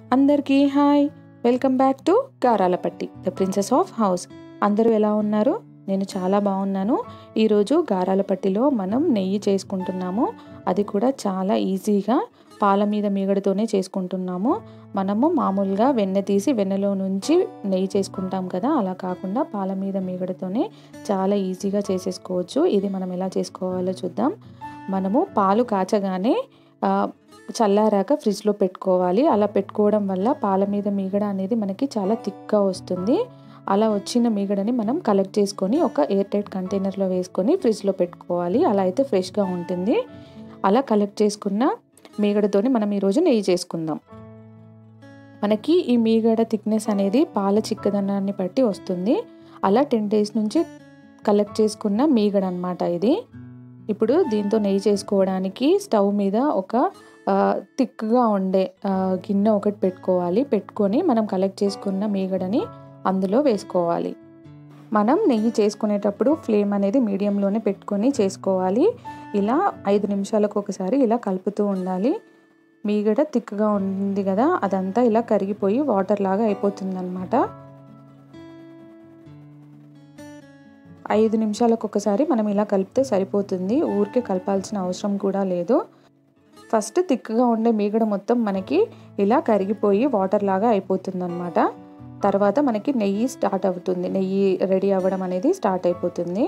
అందరికీ hi welcome back to గారాలపట్టి the princess of house అందరూ ఎలా ఉన్నారు నేను చాలా బాగున్నాను ఈరోజు గారాలపట్టిలో మనం నెయ్యి చేసుకుంటున్నాము అది కూడా చాలా ఈజీగా పాల మీద మీగడతోనే చేసుకుంటున్నాము మనము మామూలుగా వెన్నె తీసి వెన్నెలో నుంచి నెయ్యి చేసుకుంటాం కదా అలా కాకుండా పాల మీద మీగడతోనే చాలా ఈజీగా చేసేసుకోవచ్చు ఇది మనం ఎలా చేసుకోవాలో చూద్దాం మనము పాలు కాచగానే ఆ, చల్లారాక ఫ్రిడ్జ్లో పెట్టుకోవాలి అలా పెట్టుకోవడం వల్ల పాల మీద మీగడ అనేది మనకి చాలా థిక్గా వస్తుంది అలా వచ్చిన మీగడని మనం కలెక్ట్ చేసుకొని ఒక ఎయిర్ టైట్ కంటైనర్లో వేసుకొని ఫ్రిడ్జ్లో పెట్టుకోవాలి అలా అయితే ఫ్రెష్గా ఉంటుంది అలా కలెక్ట్ చేసుకున్న మీగడతోని మనం ఈరోజు నెయ్యి చేసుకుందాం మనకి ఈ మీగడ థిక్నెస్ అనేది పాల చిక్కదనాన్ని బట్టి వస్తుంది అలా టెన్ డేస్ నుంచి కలెక్ట్ చేసుకున్న మీగడ అనమాట ఇది ఇప్పుడు దీంతో నెయ్యి చేసుకోవడానికి స్టవ్ మీద ఒక థిక్గా ఉండే ఆ, గిన్నె ఒకటి పెట్టుకోవాలి పెట్టుకొని మనం కలెక్ట్ చేసుకున్న మీగడని అందులో వేసుకోవాలి మనం నెయ్యి చేసుకునేటప్పుడు ఫ్లేమ్ అనేది మీడియంలోనే పెట్టుకొని చేసుకోవాలి ఇలా ఐదు నిమిషాలకు ఒకసారి ఇలా కలుపుతూ ఉండాలి మీగడ థిక్గా ఉంది కదా అదంతా ఇలా కరిగిపోయి వాటర్ లాగా అయిపోతుంది అనమాట ఐదు నిమిషాలకు ఒకసారి మనం ఇలా కలిపితే సరిపోతుంది ఊరికే కలపాల్సిన అవసరం కూడా లేదు ఫస్ట్ థిక్గా ఉండే మీగడ మొత్తం మనకి ఇలా కరిగిపోయి వాటర్ లాగా అయిపోతుంది అనమాట తర్వాత మనకి నెయ్యి స్టార్ట్ అవుతుంది నెయ్యి రెడీ అవ్వడం అనేది స్టార్ట్ అయిపోతుంది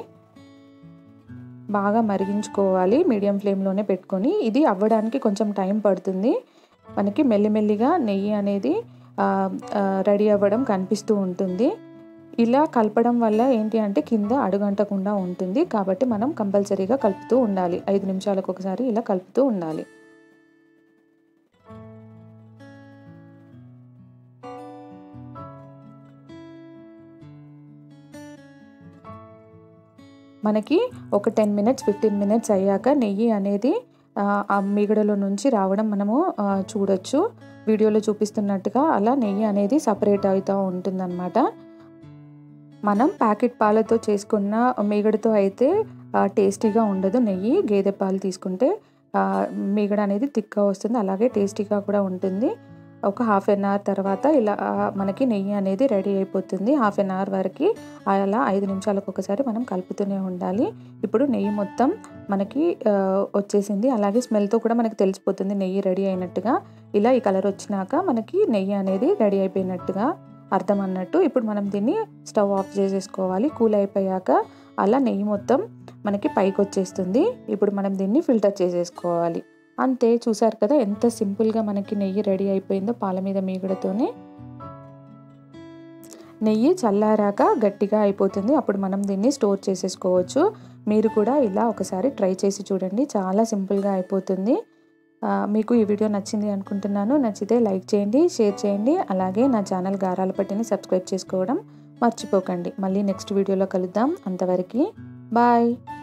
బాగా మరిగించుకోవాలి మీడియం ఫ్లేమ్లోనే పెట్టుకొని ఇది అవ్వడానికి కొంచెం టైం పడుతుంది మనకి మెల్లిమెల్లిగా నెయ్యి అనేది రెడీ అవ్వడం కనిపిస్తూ ఉంటుంది ఇలా కలపడం వల్ల ఏంటి అంటే కింద అడుగంటకుండా ఉంటుంది కాబట్టి మనం కంపల్సరీగా కలుపుతూ ఉండాలి ఐదు నిమిషాలకు ఒకసారి ఇలా కలుపుతూ ఉండాలి మనకి ఒక టెన్ మినిట్స్ ఫిఫ్టీన్ మినిట్స్ అయ్యాక నెయ్యి అనేది ఆ, ఆ మీగడలో నుంచి రావడం మనము ఆ, చూడొచ్చు వీడియోలో చూపిస్తున్నట్టుగా అలా నెయ్యి అనేది సపరేట్ అవుతూ ఉంటుందన్నమాట మనం ప్యాకెట్ పాలతో చేసుకున్న మీగడతో అయితే ఆ, టేస్టీగా ఉండదు నెయ్యి గేదె పాలు తీసుకుంటే ఆ, మీగడ అనేది థిక్గా వస్తుంది అలాగే టేస్టీగా కూడా ఉంటుంది ఒక హాఫ్ అన్ అవర్ తర్వాత ఇలా ఆ, మనకి నెయ్యి అనేది రెడీ అయిపోతుంది హాఫ్ అన్ అవర్ వరకు అలా ఐదు నిమిషాలకు ఒకసారి మనం కలుపుతూనే ఉండాలి ఇప్పుడు నెయ్యి మొత్తం మనకి ఆ, వచ్చేసింది అలాగే స్మెల్తో కూడా మనకి తెలిసిపోతుంది నెయ్యి రెడీ అయినట్టుగా ఇలా ఈ కలర్ వచ్చినాక మనకి నెయ్యి అనేది రెడీ అయిపోయినట్టుగా అర్థం అన్నట్టు ఇప్పుడు మనం దీన్ని స్టవ్ ఆఫ్ చేసేసుకోవాలి కూల్ అయిపోయాక అలా నెయ్యి మొత్తం మనకి పైకి వచ్చేస్తుంది ఇప్పుడు మనం దీన్ని ఫిల్టర్ చేసేసుకోవాలి అంతే చూసారు కదా ఎంత సింపుల్గా మనకి నెయ్యి రెడీ అయిపోయిందో పాల మీద మీగడతోనే నెయ్యి చల్లారాక గట్టిగా అయిపోతుంది అప్పుడు మనం దీన్ని స్టోర్ చేసేసుకోవచ్చు మీరు కూడా ఇలా ఒకసారి ట్రై చేసి చూడండి చాలా సింపుల్గా అయిపోతుంది ఆ, మీకు ఈ వీడియో నచ్చింది అనుకుంటున్నాను నచ్చితే లైక్ చేయండి షేర్ చేయండి అలాగే నా ఛానల్ గారాల పట్టిని సబ్స్క్రైబ్ చేసుకోవడం మర్చిపోకండి మళ్ళీ నెక్స్ట్ వీడియోలో కలుద్దాం అంతవరకు బాయ్